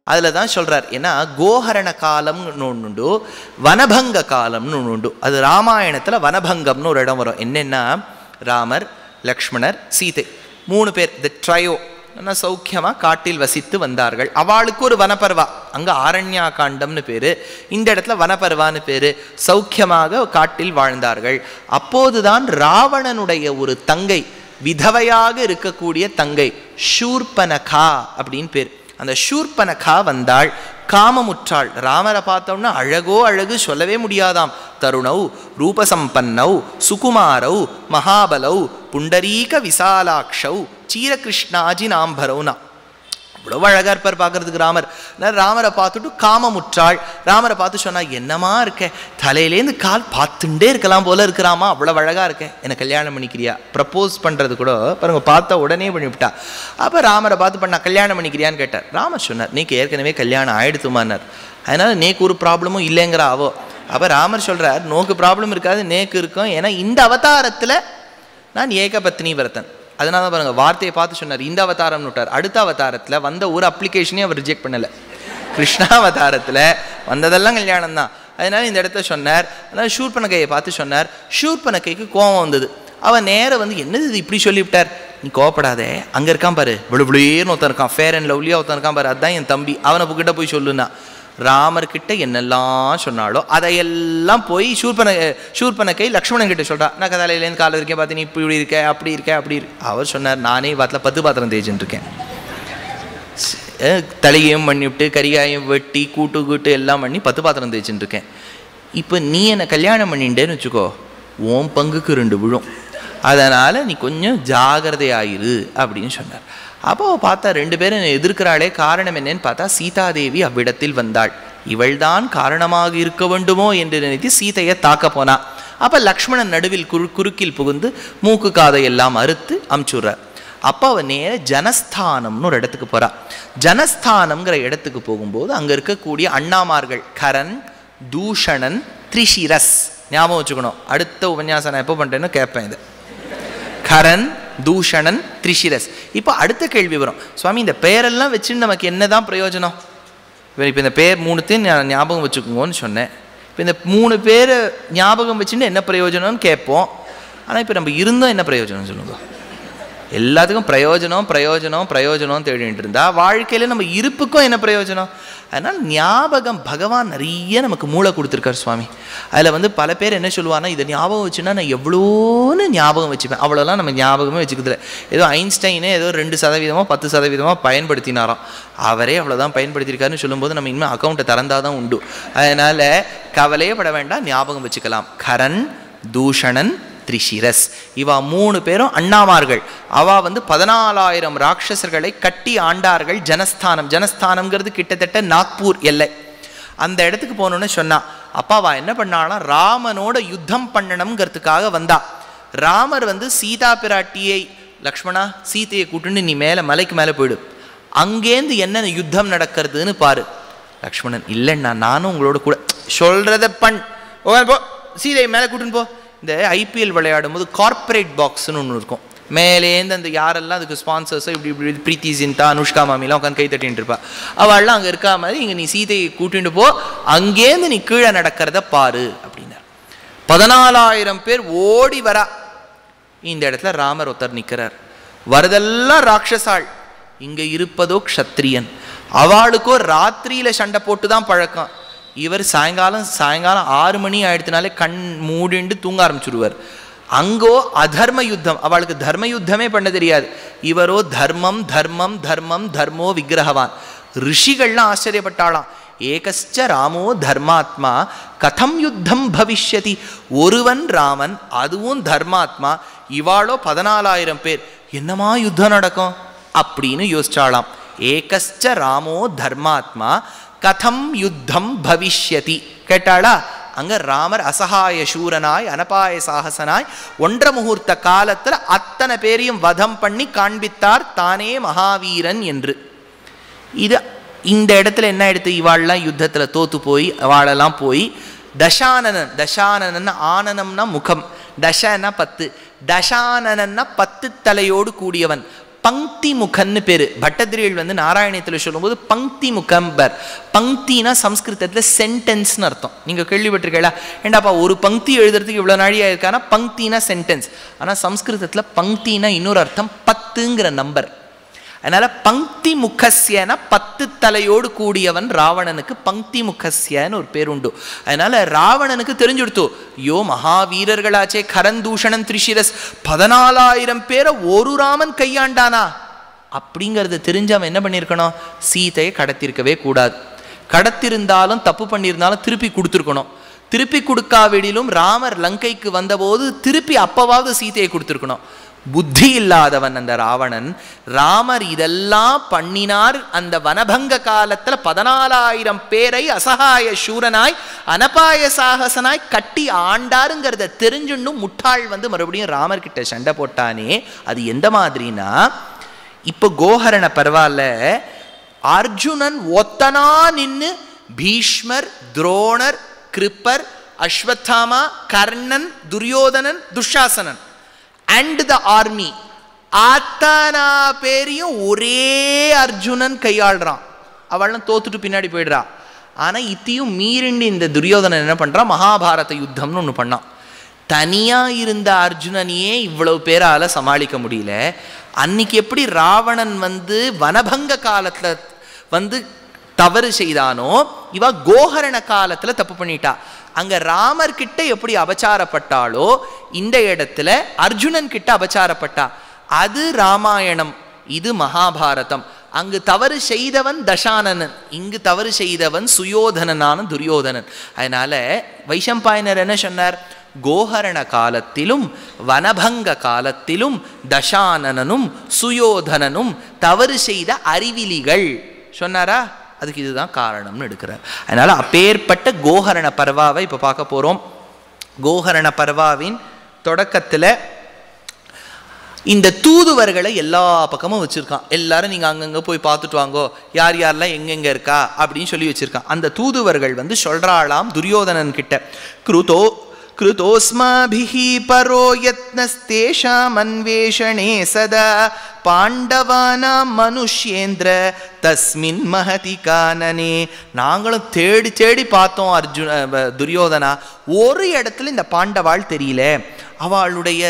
அதில் தான் சொல்கிறார் ஏன்னா கோஹரண காலம்னு ஒன்று உண்டு வனபங்க காலம்னு ஒன்று உண்டு அது ராமாயணத்தில் வனபங்கம்னு ஒரு இடம் வரும் என்னென்னா ராமர் லக்ஷ்மணர் சீதை மூணு பேர் த ட்ரையோ நல்லா சௌக்கியமாக காட்டில் வசித்து வந்தார்கள் அவளுக்கு ஒரு வனப்பர்வா அங்கே ஆரண்யா காண்டம்னு பேர் இந்த இடத்துல வனப்பர்வான்னு பேர் சௌக்கியமாக காட்டில் வாழ்ந்தார்கள் அப்போதுதான் ராவணனுடைய ஒரு தங்கை விதவையாக இருக்கக்கூடிய தங்கை ஷூர்பனகா அப்படின்னு பேர் அந்த ஷூர்பனகா வந்தாள் காமமுற்றாள் ராமரை பார்த்தோம்னா அழகோ அழகு சொல்லவே முடியாதாம் தருணௌ ரூபசம்பன்னௌ சுகுமாரௌ மகாபலௌ புண்டரீக விசாலாக்ஷௌ சீரகிருஷ்ணாஜி நாம்பரௌனா அவ்வளோ அழகாக இருப்பார் பார்க்கறதுக்கு ராமர் நான் ராமரை பார்த்துட்டு காமமுற்றாள் ராமரை பார்த்து சொன்னா என்னமா இருக்க தலையிலேருந்து கால் பார்த்துட்டே இருக்கலாம் போல இருக்கிறாமா அவ்வளோ அழகாக இருக்க என்னை கல்யாணம் பண்ணிக்கிறியா ப்ரப்போஸ் பண்ணுறது கூட பாருங்க பார்த்த உடனே பண்ணிவிட்டா அப்போ ராமரை பார்த்து பண்ணா கல்யாணம் பண்ணிக்கிறியான்னு கேட்டார் ராமர் சொன்னார் நீக்கு ஏற்கனவே கல்யாணம் ஆயிடுத்துமானார் அதனால நேக்கு ஒரு ப்ராப்ளமும் இல்லைங்கிற ஆவோ அப்போ ராமர் சொல்றார் நோக்கு ப்ராப்ளம் இருக்காது நேக்கு இருக்கும் ஏன்னா இந்த அவதாரத்தில் நான் ஏகபத்னி விரதன் அதனால தான் பாருங்க வார்த்தையை பார்த்து சொன்னார் இந்த அவதாரம்னு விட்டார் அடுத்த அவதாரத்தில் வந்த ஒரு அப்ளிகேஷனே அவர் ரிஜெக்ட் பண்ணலை கிருஷ்ணாவதாரத்தில் வந்ததெல்லாம் கல்யாணம் தான் அதனால இந்த இடத்த சொன்னார் அதனால் ஷூர்பனகையை பார்த்து சொன்னார் ஷூர்பனகைக்கு கோபம் வந்தது அவன் நேரம் வந்து என்னது இது இப்படி சொல்லிவிட்டார் நீ கோவப்படாதே அங்கே இருக்கான் பாரு விழுவிழுன்னு ஒருத்தன் இருக்கான் ஃபேர் அண்ட் லவ்லியாக ஒருத்தன் இருக்கான் பாரு அதுதான் என் தம்பி அவனை கிட்ட போய் சொல்லுனா ராமர்கிட்ட என்னெல்லாம் சொன்னாலோ அதையெல்லாம் போய் ஷூர்பன ஷூர்பனக்கை லக்ஷ்மணன் கிட்ட சொல்றா நான் கதாலையிலேருந்து காலை இருக்கேன் பார்த்து நீ இப்படி இருக்க அப்படி இருக்க அப்படி இருக்கு அவர் சொன்னார் நானே வாத்தில் பத்து பாத்திரம் தேய்ச்சின்னு இருக்கேன் அஹ் தலையையும் பண்ணிவிட்டு கரிகாயும் வெட்டி கூட்டு கூட்டு எல்லாம் பண்ணி பத்து பாத்திரம் தேய்ச்சின்னு இருக்கேன் இப்போ நீ என்னை கல்யாணம் பண்ணிட்டேன்னு வச்சுக்கோ உன் பங்குக்கு ரெண்டு விழும் அதனால் நீ கொஞ்சம் ஜாகிரதையாயிரு அப்படின்னு சொன்னார் அப்போ அவ பார்த்தா ரெண்டு பேரும் என்னை எதிர்க்கிறாளே காரணம் என்னன்னு பார்த்தா சீதாதேவி அவ்விடத்தில் வந்தாள் இவள்தான் காரணமாக இருக்க வேண்டுமோ என்று நினைத்து சீதையை தாக்க போனா அப்போ லக்ஷ்மணன் நடுவில் குறு குறுக்கில் புகுந்து மூக்கு காதை எல்லாம் அறுத்து அமுச்சுடுறார் அப்போ அவன் நேர ஜனஸ்தானம்னு ஒரு இடத்துக்கு போறா ஜனஸ்தானம்ங்கிற இடத்துக்கு போகும்போது அங்கே இருக்கக்கூடிய அண்ணாமார்கள் கரண் தூஷணன் த்ரிஷிரஸ் ஞாபகம் வச்சுக்கணும் அடுத்த உபன்யாசம் நான் எப்போ பண்ணுறேன்னு கேட்பேன் இது கரண் தூஷணன் த்ரிஷிரஸ் இப்போ அடுத்த கேள்வி வரும் சுவாமி இந்த பெயரெல்லாம் வச்சுன்னு நமக்கு என்னதான் பிரயோஜனம் இப்போ இந்த பேர் மூணுத்தையும் ஞா- ஞாபகம் வச்சுக்கோங்கன்னு சொன்னேன் இப்போ இந்த மூணு பேரை ஞாபகம் வச்சுன்னு என்ன பிரயோஜனம்னு கேட்போம் ஆனால் இப்போ நம்ம இருந்தோம் என்ன பிரயோஜனம் சொல்லுங்க எல்லாத்துக்கும் பிரயோஜனம் பிரயோஜனம் பிரயோஜனம் தேடிட்டு இருந்தா வாழ்க்கையில் நம்ம இருப்புக்கும் என்ன பிரயோஜனம் அதனால் ஞாபகம் பகவான் நிறைய நமக்கு மூளை கொடுத்துருக்கார் சுவாமி அதில் வந்து பல பேர் என்ன சொல்லுவாங்கன்னா இதை ஞாபகம் வச்சுன்னா நான் எவ்வளோன்னு ஞாபகம் வச்சுப்பேன் அவ்வளோலாம் நம்ம ஞாபகமே வச்சுக்கிறதில்ல ஏதோ ஐன்ஸ்டைனே ஏதோ ரெண்டு சதவீதமோ பத்து சதவீதமோ பயன்படுத்தினாராம் அவரே அவ்வளோதான் பயன்படுத்தியிருக்காருன்னு சொல்லும்போது நம்ம இனிமேல் அக்கௌண்ட்டை திறந்தாதான் தான் உண்டு அதனால் கவலையே பட வேண்டாம் ஞாபகம் வச்சுக்கலாம் கரண் தூஷணன் த்ரிஷிரஸ் இவா மூணு பேரும் அண்ணாமார்கள் அவா வந்து பதினாலாயிரம் ராட்சசர்களை கட்டி ஆண்டார்கள் ஜனஸ்தானம் ஜனஸ்தானம்ங்கிறது கிட்டத்தட்ட நாக்பூர் எல்லை அந்த இடத்துக்கு போகணுன்னு சொன்னா அப்பாவா என்ன பண்ணாலாம் ராமனோட யுத்தம் பண்ணணுங்கிறதுக்காக வந்தா ராமர் வந்து சீதா பிராட்டியை லக்ஷ்மணா சீதையை கூட்டுன்னு நீ மேலே மலைக்கு மேலே போயிடு அங்கேருந்து என்ன யுத்தம் நடக்கிறதுன்னு பாரு லக்ஷ்மணன் இல்லைண்ணா நானும் உங்களோட கூட சொல்றத பண் ஓ, போ சீதையை மேலே கூட்டுன்னு போ இந்த ஐபிஎல் விளையாடும் போது கார்ப்பரேட் பாக்ஸ்னு ஒன்று இருக்கும் மேலேந்து அந்த யாரெல்லாம் அதுக்கு ஸ்பான்சர்ஸோ இப்படி இப்படி பிரீத்தி ஜிந்தா அனுஷ்கா மாமிலாம் உட்காந்து கை தட்டின்னு இருப்பா அவள்லாம் அங்கே இருக்கா மாதிரி இங்கே நீ சீதையை கூட்டிட்டு போ அங்கேருந்து நீ கீழே நடக்கிறத பாரு அப்படின்னார் பதினாலாயிரம் பேர் ஓடி வரா இந்த இடத்துல ராமர் ஒருத்தர் நிற்கிறார் வரதெல்லாம் ராட்சசாள் இங்க இருப்பதோ க்ஷத்ரியன் அவளுக்கோ ராத்திரியில சண்டை போட்டு தான் பழக்கம் இவர் சாயங்காலம் சாயங்காலம் ஆறு மணி ஆயிடுத்துனாலே கண் மூடிண்டு தூங்க ஆரம்பிச்சுடுவார் அங்கோ அதர்ம யுத்தம் அவளுக்கு தர்ம யுத்தமே பண்ண தெரியாது இவரோ தர்மம் தர்மம் தர்மம் தர்மோ விக்கிரகவான் ரிஷிகள்லாம் ஆச்சரியப்பட்டாளாம் ஏகஸ்ச ராமோ தர்மாத்மா கதம் யுத்தம் பவிஷ்யதி ஒருவன் ராமன் அதுவும் தர்மாத்மா இவாளோ பதினாலாயிரம் பேர் என்னமா யுத்தம் நடக்கும் அப்படின்னு யோசிச்சாளாம் ஏகஸ்ச ராமோ தர்மாத்மா கதம் யுத்தம் பவிஷ்யதி கேட்டாளா அங்க ராமர் அசகாய சூரனாய் அனபாய சாகசனாய் ஒன்றரை முகூர்த்த காலத்துல அத்தனை பேரையும் வதம் பண்ணி காண்பித்தார் தானே மகாவீரன் என்று இது இந்த இடத்துல என்ன எடுத்து இவாள்லாம் யுத்தத்தில் தோத்து போய் வாழெல்லாம் போய் தசானனன் தசானனன் ஆனனம்னா முகம் தசன்னா பத்து தசானனன்னா பத்து தலையோடு கூடியவன் பங்கி முகன்னு பேரு பட்டத்திரிகள் வந்து நாராயணத்தில் சொல்லும்போது பங்கி முகம்பர் பங்கினா சம்ஸ்கிருதத்தில் சென்டென்ஸ்னு அர்த்தம் நீங்கள் கேள்விப்பட்டிருக்கீங்களா ஏண்டாப்பா ஒரு பங்கி எழுதுறதுக்கு இவ்வளோ நாழியாக இருக்கானா பங்கினா சென்டென்ஸ் ஆனால் சம்ஸ்கிருதத்தில் பங்கினா இன்னொரு அர்த்தம் பத்துங்கிற நம்பர் அதனால பங்கி முகஸ்யன பத்து தலையோடு கூடியவன் ராவணனுக்கு பங்கி முகஸ்யன்னு ஒரு பேர் உண்டு அதனால ராவணனுக்கு தெரிஞ்சுடுத்து யோ மகாவீரர்களாச்சே கரந்தூஷணன் திரிஷிரஸ் பதினாலாயிரம் பேரை ஒரு ராமன் கையாண்டானா அப்படிங்கிறது தெரிஞ்சு அவன் என்ன பண்ணியிருக்கணும் சீதையை கடத்திருக்கவே கூடாது கடத்திருந்தாலும் தப்பு பண்ணியிருந்தாலும் திருப்பி கொடுத்துருக்கணும் திருப்பி கொடுக்காவிடிலும் ராமர் லங்கைக்கு வந்தபோது திருப்பி அப்பவாவது சீதையை கொடுத்துருக்கணும் புத்தி இல்லாதவன் அந்த ராவணன் ராமர் இதெல்லாம் பண்ணினார் அந்த வனபங்க காலத்துல பதினாலாயிரம் பேரை அசகாய சூரனாய் அனபாய சாகசனாய் கட்டி ஆண்டாருங்கிறத தெரிஞ்சுன்னும் முட்டாள் வந்து மறுபடியும் ராமர் கிட்ட சண்டை போட்டானே அது எந்த மாதிரினா இப்போ கோஹரண பரவாயில்ல அர்ஜுனன் ஒத்தனா நின்னு Bhishmar Dronar Kripar Ashwatthama Karnan Duryodhanan Dushasanan and the army அத்தனா பேரையும் ஒரே அர்ஜுனன் கையாளுறான் அவள்லாம் தோத்துட்டு பின்னாடி போயிடுறா ஆனா இத்தையும் மீறிண்டு இந்த துரியோதனன் என்ன பண்றான் மகாபாரத யுத்தம்னு ஒன்று பண்ணான் தனியா இருந்த அர்ஜுனனையே இவ்வளவு பேரால சமாளிக்க முடியல அன்னைக்கு எப்படி ராவணன் வந்து வனபங்க காலத்துல வந்து தவறு செய்தானோ இவ கோஹரண காலத்துல தப்பு பண்ணிட்டா அங்க ராமர் கிட்ட எப்படி அபச்சாரப்பட்டாளோ இந்த இடத்துல அர்ஜுனன் கிட்ட அபச்சாரப்பட்டா அது ராமாயணம் இது மகாபாரதம் அங்கு தவறு செய்தவன் தசானனன் இங்கு தவறு செய்தவன் சுயோதனனான துரியோதனன் அதனால வைஷம்பாயனர் என்ன சொன்னார் கோஹரண காலத்திலும் வனபங்க காலத்திலும் தசானனனும் சுயோதனனும் தவறு செய்த அறிவிலிகள் சொன்னாரா அதுக்கு இதுதான் காரணம்னு எடுக்கிறார் அதனால அப்பேற்பட்ட கோஹரண பர்வாவை இப்போ பார்க்க போறோம் கோஹரண பர்வாவின் தொடக்கத்தில் இந்த தூதுவர்களை எல்லா பக்கமும் வச்சிருக்கான் எல்லாரும் நீங்க அங்கங்க போய் பார்த்துட்டு வாங்கோ யார் யாரெல்லாம் எங்கெங்க இருக்கா அப்படின்னு சொல்லி வச்சிருக்கான் அந்த தூதுவர்கள் வந்து சொல்றாளாம் துரியோதனன் கிட்ட கிருதோ कृतोऽस्माभिः परो यत्नस्तेषाम् अन्वेषणे सदा பாண்டவானா மனுஷ்யேந்திர தஸ்மின் மகதி கானனே நாங்களும் தேடி தேடி பார்த்தோம் அர்ஜுன அஹ், துரியோதனா ஒரு இடத்துல இந்த பாண்டவாள் தெரியல அவளுடைய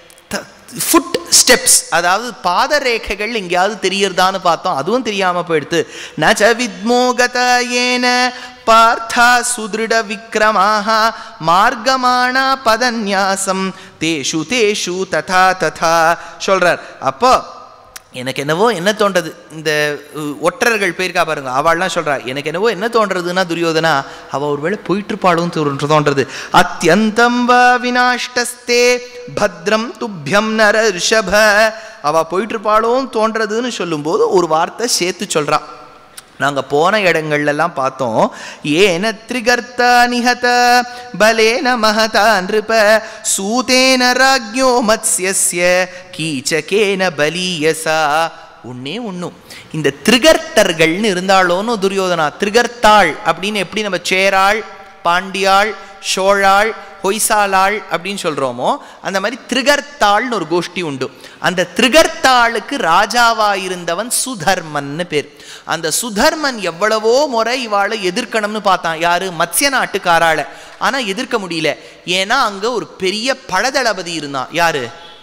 ஃபுட் ஸ்டெப்ஸ் அதாவது பாதரேகைகள் எங்கேயாவது தெரியறதான்னு பார்த்தோம் அதுவும் தெரியாம போயிடுத்து நச்ச வித்மோகத ஏன பார்த்தா சுதிருட விக்ரமாக மார்க்கமானா பதன்யாசம் தேஷு தேஷு ததா ததா சொல்றார் அப்போ எனக்கு என்னவோ என்ன தோன்றது இந்த உ, ஒற்றர்கள் போயிருக்கா பாருங்க அவள்லாம் சொல்றா எனக்கு என்னவோ என்ன தோன்றதுன்னா துரியோதனா அவ ஒருவேளை போயிட்டு இருப்பாளும் தோன்று- தோன்றது அத்தியந்தம் வா வினாஷ்டஸ்தே பத்ரம் துப்பியம் நர ரிஷப அவ போயிட்டு இருப்பாளும் தோன்றதுன்னு சொல்லும்போது ஒரு வார்த்தை சேர்த்து சொல்றா நாங்க போன இடங்கள்லாம் பார்த்தோம் ஏன திரிகர்த்தா நிஹத பலேன மகதா நிருப சூதேன ராஜ்யோ மத்ஸ்யஸ்ய கீச்சகேன பலீயசா ஒண்ணே ஒண்ணும் இந்த திரிகர்த்தர்கள்னு இருந்தாலோன்னு துரியோதனா திரிகர்த்தாள் அப்படின்னு எப்படி நம்ம சேராள் பாண்டியாள் சோழாள் ஹொய்சாலாள் அப்படின்னு சொல்றோமோ அந்த மாதிரி திரிகர்த்தாள்னு ஒரு கோஷ்டி உண்டு அந்த திரிகர்த்தாளுக்கு ராஜாவா இருந்தவன் சுதர்மன்னு பேர் அந்த சுதர்மன் எவ்வளவோ முறை இவாளை எதிர்க்கணும்னு பார்த்தான் யாரு மத்ஸ்ய நாட்டுக்காராள ஆனா எதிர்க்க முடியல ஏன்னா அங்க ஒரு பெரிய பழதளபதி இருந்தான் யாரு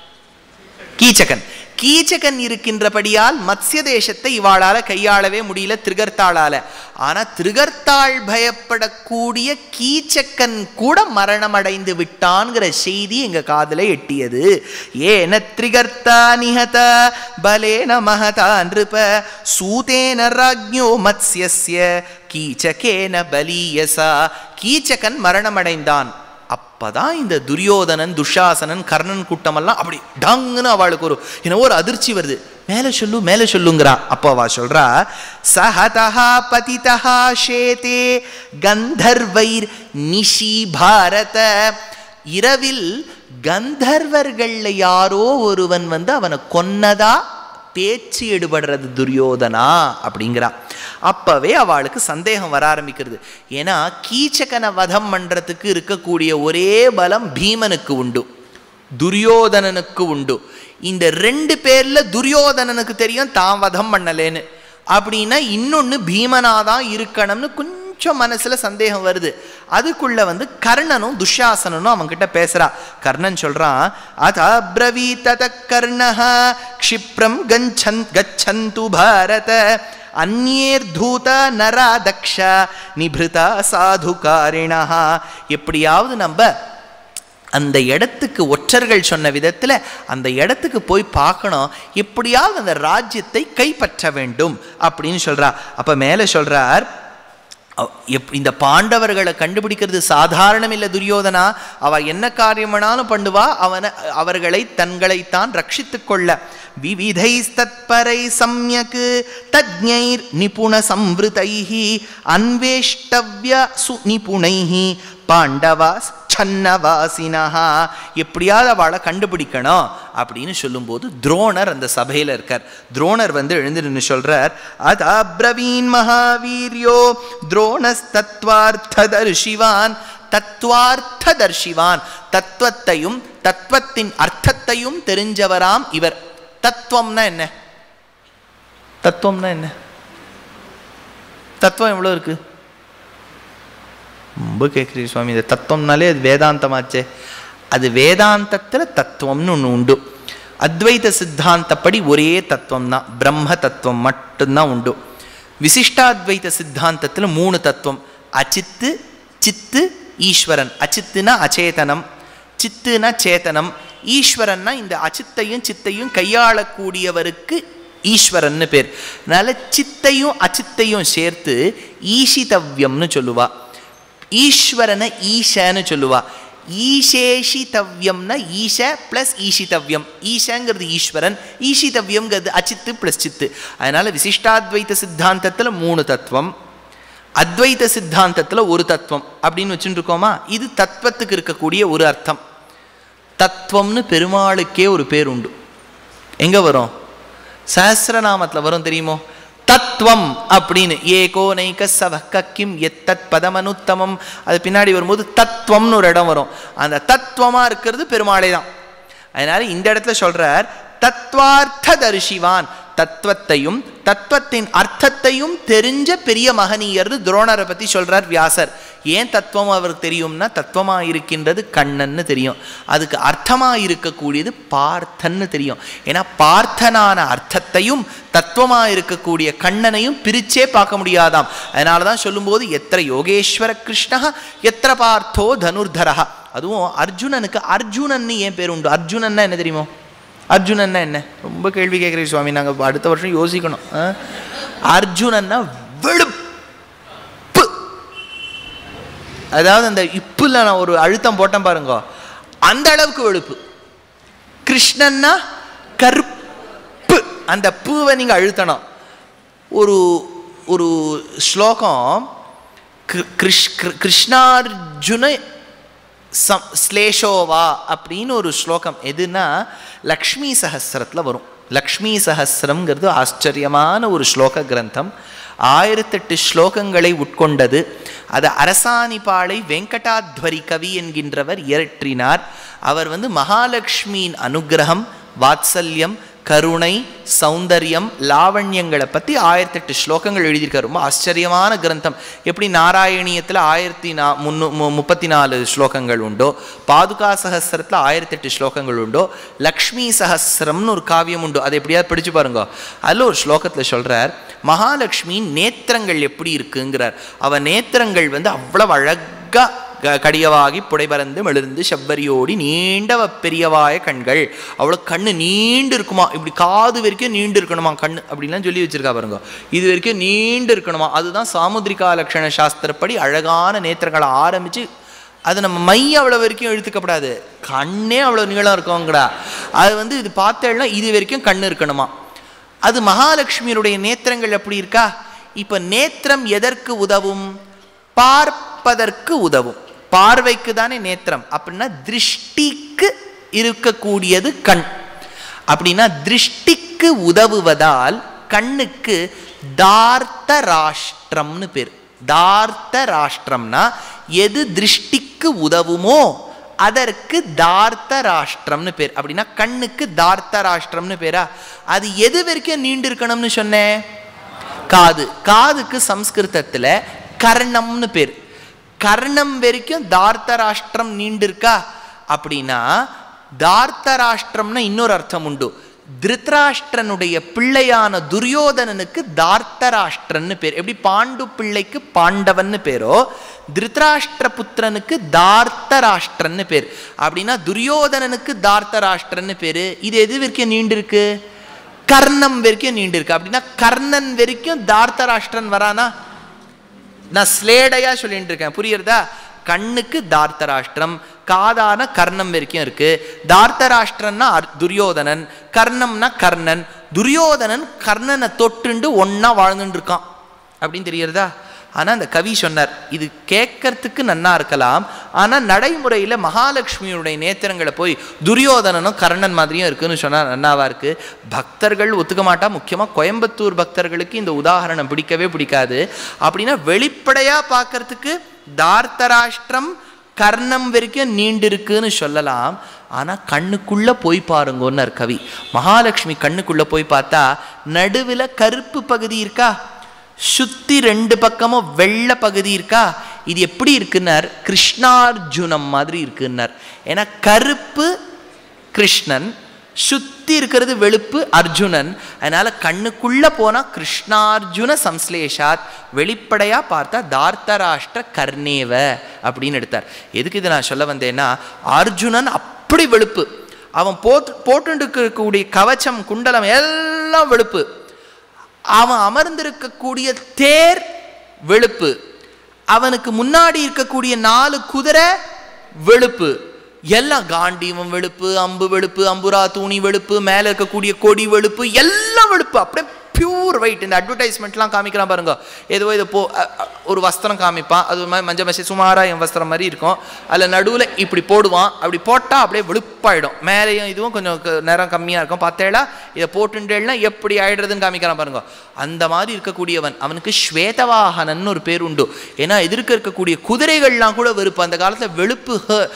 கீச்சகன் கீச்சகன் இருக்கின்றபடியால் மத்ஸ்ய தேசத்தை இவாளால கையாளவே முடியல திருகர்த்தாளால ஆனா திருகர்த்தாள் பயப்படக்கூடிய கீச்சக்கன் கூட மரணம் அடைந்து விட்டான்ங்கிற செய்தி எங்க காதுல எட்டியது ஏன திரிகர்த்தா நிஹத பலேன மகதா நிருப சூதேன ராஜ்ஞோ மத்ஸ்யஸ்ய கீச்சகேன பலீயசா கீச்சகன் மரணமடைந்தான் அப்பதான் இந்த துரியோதனன் துஷாசனன் கர்ணன் கூட்டமெல்லாம் அப்படி டங்குன்னு அவளுக்கு ஒரு என்னவோ ஒரு அதிர்ச்சி வருது மேலே சொல்லு மேலே சொல்லுங்கிறா அப்போ அவ சொல்றா சஹதா பதிதா ஷேதே கந்தர்வைர் நிஷி பாரத இரவில் கந்தர்வர்கள்ல யாரோ ஒருவன் வந்து அவனை கொன்னதா பேச்சு எடுபடுறது துரியோதனா அப்படிங்கிறா அப்பவே அவளுக்கு சந்தேகம் வர ஆரம்பிக்கிறது ஏன்னா கீச்சகனை வதம் பண்றதுக்கு இருக்கக்கூடிய ஒரே பலம் பீமனுக்கு உண்டு துரியோதனனுக்கு உண்டு இந்த ரெண்டு பேர்ல துரியோதனனுக்கு தெரியும் தான் வதம் பண்ணலேன்னு அப்படின்னா இன்னொன்று பீமனா தான் இருக்கணும்னு கொஞ்சம் மனசுல சந்தேகம் வருது அதுக்குள்ள வந்து கர்ணனும் துஷாசனனும் அவன்கிட்ட பேசுறா கர்ணன் சொல்றான் அத அப்ரவீ தத கர்ணஹ க்ஷிப்ரம் கஞ்சன் கச்சந்து பாரத அந்நேர்தூத நரா தக்ஷ நிபிருதா சாதுகாரிணா எப்படியாவது நம்ம அந்த இடத்துக்கு ஒற்றர்கள் சொன்ன விதத்தில் அந்த இடத்துக்கு போய் பார்க்கணும் எப்படியாவது அந்த ராஜ்யத்தை கைப்பற்ற வேண்டும் அப்படின்னு சொல்றா அப்ப மேலே சொல்றார் அவ்- எப்- இந்த பாண்டவர்களை கண்டுபிடிக்கிறது சாதாரணம் இல்லை துரியோதனா அவ என்ன காரியம் வேணாலும் பண்ணுவா அவனை அவர்களை தங்களைத்தான் ரட்சித்துக் கொள்ள விவிதைஸ்தத்பரை சம்யக் தஜ்ஞைர் நிபுண சம்வృతைஹி அன்வேஷ்டவ்ய சு நிபுணைஹி பாண்டவாஸ் சன்னவாசினஹா எப்படியாவது அவளை கண்டுபிடிக்கணும் அப்படின்னு சொல்லும்போது துரோணர் அந்த சபையில் இருக்கார் துரோணர் வந்து எழுந்து நின்று சொல்றார் அத பிரவீன் மகாவீரியோ துரோணஸ்தத்வார்த்ததர்ஷிவான் தத்வார்த்ததர்ஷிவான் தத்துவத்தையும் தத்துவத்தின் அர்த்தத்தையும் தெரிஞ்சவராம் இவர் தத்துவம்னா என்ன தத்துவம்னா என்ன தத்துவம் எவ்வளோ இருக்கு ரொம்ப கேட்குறீ சுவாமி இந்த தத்துவம்னாலே அது வேதாந்தமாச்சே அது வேதாந்தத்தில் தத்துவம்னு ஒன்று உண்டு அத்வைத சித்தாந்தப்படி ஒரே தத்துவம் தான் பிரம்ம தத்துவம் மட்டும்தான் உண்டு விசிஷ்டாத்வைத சித்தாந்தத்தில் மூணு தத்துவம் அச்சித்து சித்து ஈஸ்வரன் அச்சித்துனா அச்சேதனம் சித்துனா சேதனம் ஈஸ்வரன்னா இந்த அச்சித்தையும் சித்தையும் கையாளக்கூடியவருக்கு ஈஸ்வரன்னு பேர் அதனால சித்தையும் அச்சித்தையும் சேர்த்து ஈஷிதவ்யம்னு சொல்லுவா ஈஸ்வரனை ஈஷன்னு சொல்லுவா ஈசேஷிதவ்யம்னா ஈஷ ப்ளஸ் ஈஷிதவ்யம் ஈஷங்கிறது ஈஸ்வரன் ஈஷிதவ்யம்ங்கிறது அச்சித்து ப்ளஸ் சித்து அதனால விசிஷ்டாத்வைத சித்தாந்தத்தில் மூணு தத்துவம் அத்வைத சித்தாந்தத்தில் ஒரு தத்துவம் அப்படின்னு வச்சுட்டு இருக்கோமா இது தத்துவத்துக்கு இருக்கக்கூடிய ஒரு அர்த்தம் தத்துவம்னு பெருமாளுக்கே ஒரு பேர் உண்டு எங்க வரும் சஹசிரநாமத்தில் வரும் தெரியுமோ தத்துவம் அப்படின்னு ஏகோ நைக சவக்க கிம் எத்தத் பதமனுத்தமம் அது பின்னாடி வரும்போது தத்துவம்னு ஒரு இடம் வரும் அந்த தத்துவமா இருக்கிறது பெருமாளே தான் அதனால இந்த இடத்துல சொல்றார் தத்வார்த்த தரிசிவான் தத்துவத்தையும் தத்துவத்தின் அர்த்தத்தையும் தெரிஞ்ச பெரிய மகனீயர்னு துரோணரை பத்தி சொல்றார் வியாசர் ஏன் தத்துவம் அவருக்கு தெரியும்னா தத்துவமா இருக்கின்றது கண்ணன்னு தெரியும் அதுக்கு அர்த்தமா இருக்கக்கூடியது பார்த்தன்னு தெரியும் ஏன்னா பார்த்தனான அர்த்தத்தையும் தத்துவமா இருக்கக்கூடிய கண்ணனையும் பிரிச்சே பார்க்க முடியாதாம் அதனால தான் சொல்லும்போது எத்திர யோகேஸ்வர கிருஷ்ணா எத்திர பார்த்தோ தனுர்தரா அதுவும் அர்ஜுனனுக்கு அர்ஜுனன்னு ஏன் பேர் உண்டு அர்ஜுனன்னா என்ன தெரியுமோ அர்ஜுனன்னா என்ன ரொம்ப கேள்வி கேட்குறீங்க சுவாமி நாங்கள் அடுத்த வருஷம் யோசிக்கணும் ஆ? அர்ஜுனன்னா வெளுப்பு அதாவது அந்த இப்புல நான் ஒரு அழுத்தம் போட்டேன் பாருங்க அந்த அளவுக்கு வெளுப்பு கிருஷ்ணன்னா கருப்பு அந்த பூவை நீங்கள் அழுத்தணும் ஒரு ஒரு ஸ்லோகம் கிரு- கிருஷ் கிரு- கிருஷ்ணார்ஜுன சம் ஸ்லேஷோவா அப்படின்னு ஒரு ஸ்லோகம் எதுனா லக்ஷ்மி சஹஸ்ரத்தில் வரும் லக்ஷ்மி சஹஸ்ரம்ங்கிறது ஆச்சரியமான ஒரு ஸ்லோக கிரந்தம் ஆயிரத்தெட்டு ஸ்லோகங்களை உட்கொண்டது அது அரசாணிபாளை வெங்கடாத்வரி கவி என்கின்றவர் இயற்றினார் அவர் வந்து மகாலட்சுமியின் அனுக்கிரகம் வாத்சல்யம் கருணை சௌந்தர்யம் லாவண்யங்களை பற்றி ஆயிரத்தெட்டு ஸ்லோகங்கள் எழுதியிருக்காரு ரொம்ப ஆச்சரியமான கிரந்தம் எப்படி நாராயணியத்தில் ஆயிரத்தி நா முன்னூ மு- முப்பத்தி நாலு ஸ்லோகங்கள் உண்டோ பாதுகா சஹஸ்ரத்தில் ஆயிரத்தெட்டு ஸ்லோகங்கள் உண்டோ லக்ஷ்மி சஹஸ்ரம்னு ஒரு காவியம் உண்டு அதை எப்படியாவது படிச்சு பாருங்க அதில் ஒரு ஸ்லோகத்தில் சொல்றார் மகாலட்சுமியின் நேத்திரங்கள் எப்படி இருக்குங்கிறார் அவ நேத்திரங்கள் வந்து அவ்வளவு அழகா க- கடியவாகி புடைபறந்து மெழுந்து செவ்வரியோடி நீண்டவ பெரியவாய கண்கள் அவ்வளோ கண்ணு நீண்டு இருக்குமா இப்படி காது வரைக்கும் நீண்டு இருக்கணுமா கண்ணு அப்படின்லாம் சொல்லி வச்சிருக்கா பாருங்க இது வரைக்கும் நீண்டு இருக்கணுமா அதுதான் சாமுத்ரிகா லட்சண சாஸ்திரப்படி அழகான நேத்திரங்களை ஆரம்பிச்சு அது நம்ம மை அவ்வளோ வரைக்கும் இழுத்துக்கப்படாது கண்ணே அவ்வளோ நீளம் இருக்கும்ங்கடா அது வந்து இது பார்த்தேன்னா இது வரைக்கும் கண்ணு இருக்கணுமா அது மகாலட்சுமியினுடைய நேத்திரங்கள் எப்படி இருக்கா இப்போ நேத்திரம் எதற்கு உதவும் பார்ப்பதற்கு உதவும் பார்வைக்கு தானே நேத்திரம் அப்படின்னா திருஷ்டிக்கு இருக்கக்கூடியது கண் அப்படின்னா திருஷ்டிக்கு உதவுவதால் கண்ணுக்கு தார்த்த ராஷ்டிரம்னு பேர் தார்த்த ராஷ்டிரம்னா எது திருஷ்டிக்கு உதவுமோ அதற்கு தார்த்த ராஷ்டிரம்னு பேர் அப்படின்னா கண்ணுக்கு தார்த்த ராஷ்டிரம்னு பேரா அது எது வரைக்கும் நீண்டு இருக்கணும்னு சொன்னேன் காது காதுக்கு சம்ஸ்கிருதத்துல கர்ணம்னு பேர் கர்ணம் வரைக்கும் தார்த்த ராஷ்டிரம் நீண்டு இருக்கா அப்படின்னா தார்த்த ராஷ்டிரம்னா இன்னொரு அர்த்தம் உண்டு திருத்ராஷ்டிரனுடைய பிள்ளையான துரியோதனனுக்கு தார்த்தராஷ்டிரன்னு பேர் எப்படி பாண்டு பிள்ளைக்கு பாண்டவன்னு பேரோ திருத்ராஷ்டிர புத்திரனுக்கு தார்த்தராஷ்டிரன்னு பேர் அப்படின்னா துரியோதனனுக்கு தார்த்தராஷ்டிரன்னு பேரு இது எது வரைக்கும் நீண்டிருக்கு கர்ணம் வரைக்கும் நீண்டிருக்கு அப்படின்னா கர்ணன் வரைக்கும் தார்த்தராஷ்டிரன் வரானா நான் ஸ்லேடையா சொல்லிட்டு இருக்கேன் புரியுறதா கண்ணுக்கு தார்த்தராஷ்டிரம் காதான கர்ணம் வரைக்கும் இருக்கு தார்த்தராஷ்டிரன்னா அர்- துரியோதனன் கர்ணம்னா கர்ணன் துரியோதனன் கர்ணனை தொட்டுண்டு ஒண்ணா வாழ்ந்துட்டு இருக்கான் அப்படின்னு தெரியறதா ஆனா அந்த கவி சொன்னார் இது கேட்கறதுக்கு நன்னா இருக்கலாம் ஆனா நடைமுறையில மகாலட்சுமியுடைய நேத்திரங்களை போய் துரியோதனனும் கர்ணன் மாதிரியும் இருக்குன்னு சொன்னா நன்னாவா இருக்கு பக்தர்கள் ஒத்துக்க மாட்டா முக்கியமா கோயம்புத்தூர் பக்தர்களுக்கு இந்த உதாரணம் பிடிக்கவே பிடிக்காது அப்படின்னா வெளிப்படையா பார்க்கறதுக்கு தார்த்தராஷ்டிரம் கர்ணம் வரைக்கும் நீண்டிருக்குன்னு சொல்லலாம் ஆனா கண்ணுக்குள்ள போய் பாருங்கன்னார் கவி மகாலட்சுமி கண்ணுக்குள்ள போய் பார்த்தா நடுவுல கருப்பு பகுதி இருக்கா சுத்தி ரெண்டு பக்கமும் வெள்ளை பகுதி இருக்கா இது எப்படி இருக்குன்னார் கிருஷ்ணார்ஜுனம் மாதிரி இருக்குன்னார் ஏன்னா கருப்பு கிருஷ்ணன் சுத்தி இருக்கிறது வெளுப்பு அர்ஜுனன் அதனால கண்ணுக்குள்ள போனா கிருஷ்ணார்ஜுன சம்ஸ்லேஷாத் வெளிப்படையா பார்த்தா தார்த்தராஷ்டிர கர்ணேவ அப்படின்னு எடுத்தார் எதுக்கு இதை நான் சொல்ல வந்தேன்னா அர்ஜுனன் அப்படி வெளுப்பு அவன் போட்டு போட்டு இருக்கக்கூடிய கவச்சம் குண்டலம் எல்லாம் வெளுப்பு அவன் அமர்ந்திருக்கக்கூடிய தேர் வெளுப்பு அவனுக்கு முன்னாடி இருக்கக்கூடிய நாலு குதிரை வெளுப்பு எல்லாம் காண்டீவம் வெளுப்பு அம்பு வெளுப்பு அம்புரா தூணி வெளுப்பு மேலே இருக்கக்கூடிய கொடி வெளுப்பு எல்லாம் வெளுப்பு அப்படியே பியூர் ஒயிட் இந்த அட்வர்டைஸ்மெண்ட்லாம் காமிக்கிறான் பாருங்க ஏதோ இது போ அ- அ- ஒரு வஸ்திரம் காமிப்பான் அது ஒரு மாதிரி மஞ்சள் மசி சுமாரா என் வஸ்திரம் மாதிரி இருக்கும் அதில் நடுவில் இப்படி போடுவான் அப்படி போட்டால் அப்படியே வெளுப்பாயிடும் மேலேயும் இதுவும் கொஞ்சம் க- நிறம் கம்மியாக இருக்கும் பார்த்தேளா இதை போட்டுட்டேன்னா எப்படி ஆயிடுறதுன்னு காமிக்கிறான் பாருங்க அந்த மாதிரி இருக்கக்கூடியவன் அவனுக்கு ஸ்வேதவாகனன்னு ஒரு பேர் உண்டு ஏன்னா எதிர்க்க இருக்கக்கூடிய குதிரைகள்லாம் கூட வெறுப்பு அந்த காலத்தில் வெளுப்பு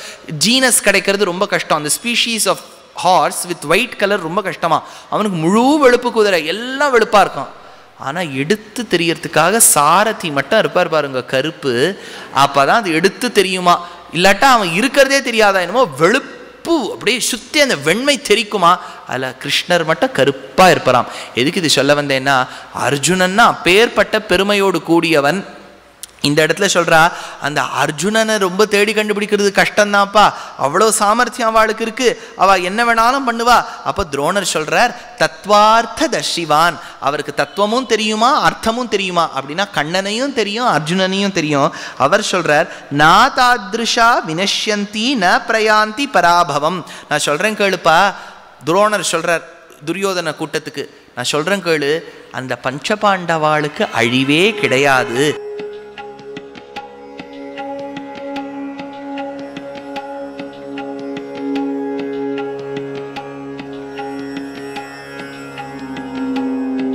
ஜீனஸ் கிடைக்கிறது ரொம்ப கஷ்டம் அந்த species of horse with white colour ரொம்ப கஷ்டமா அவனுக்கு முழு வெளுப்பு குதிரை எல்லாம் வெளுப்பா இருக்கும் ஆனா எடுத்து தெரியறதுக்காக சாரதி மட்டும் இருப்பார் பாருங்க கருப்பு அப்பதான் அது எடுத்து தெரியுமா இல்லாட்டா அவன் இருக்கிறதே தெரியாதா என்னமோ வெளுப்பு அப்படியே சுத்தி அந்த வெண்மை தெரிக்குமா அதுல கிருஷ்ணர் மட்டும் கருப்பா இருப்பாராம் எதுக்கு இது சொல்ல வந்தேன்னா அர்ஜுனன்னா அப்பேற்பட்ட பெருமையோடு கூடியவன் இந்த இடத்துல சொல்றா அந்த அர்ஜுனனை ரொம்ப தேடி கண்டுபிடிக்கிறது கஷ்டம்தான்ப்பா அவ்வளோ சாமர்த்தியம் அவளுக்கு இருக்கு அவ என்ன வேணாலும் பண்ணுவா அப்ப துரோணர் சொல்றார் தத்வார்த்த தர்ஷிவான் அவருக்கு தத்துவமும் தெரியுமா அர்த்தமும் தெரியுமா அப்படின்னா கண்ணனையும் தெரியும் அர்ஜுனனையும் தெரியும் அவர் சொல்றார் நா தாத்ருஷா வினஷ்யந்தி ந பிரயாந்தி பராபவம் நான் சொல்றேன் கேளுப்பா துரோணர் சொல்றார் துரியோதன கூட்டத்துக்கு நான் சொல்றேன் கேளு அந்த பஞ்சபாண்டவாளுக்கு அழிவே கிடையாது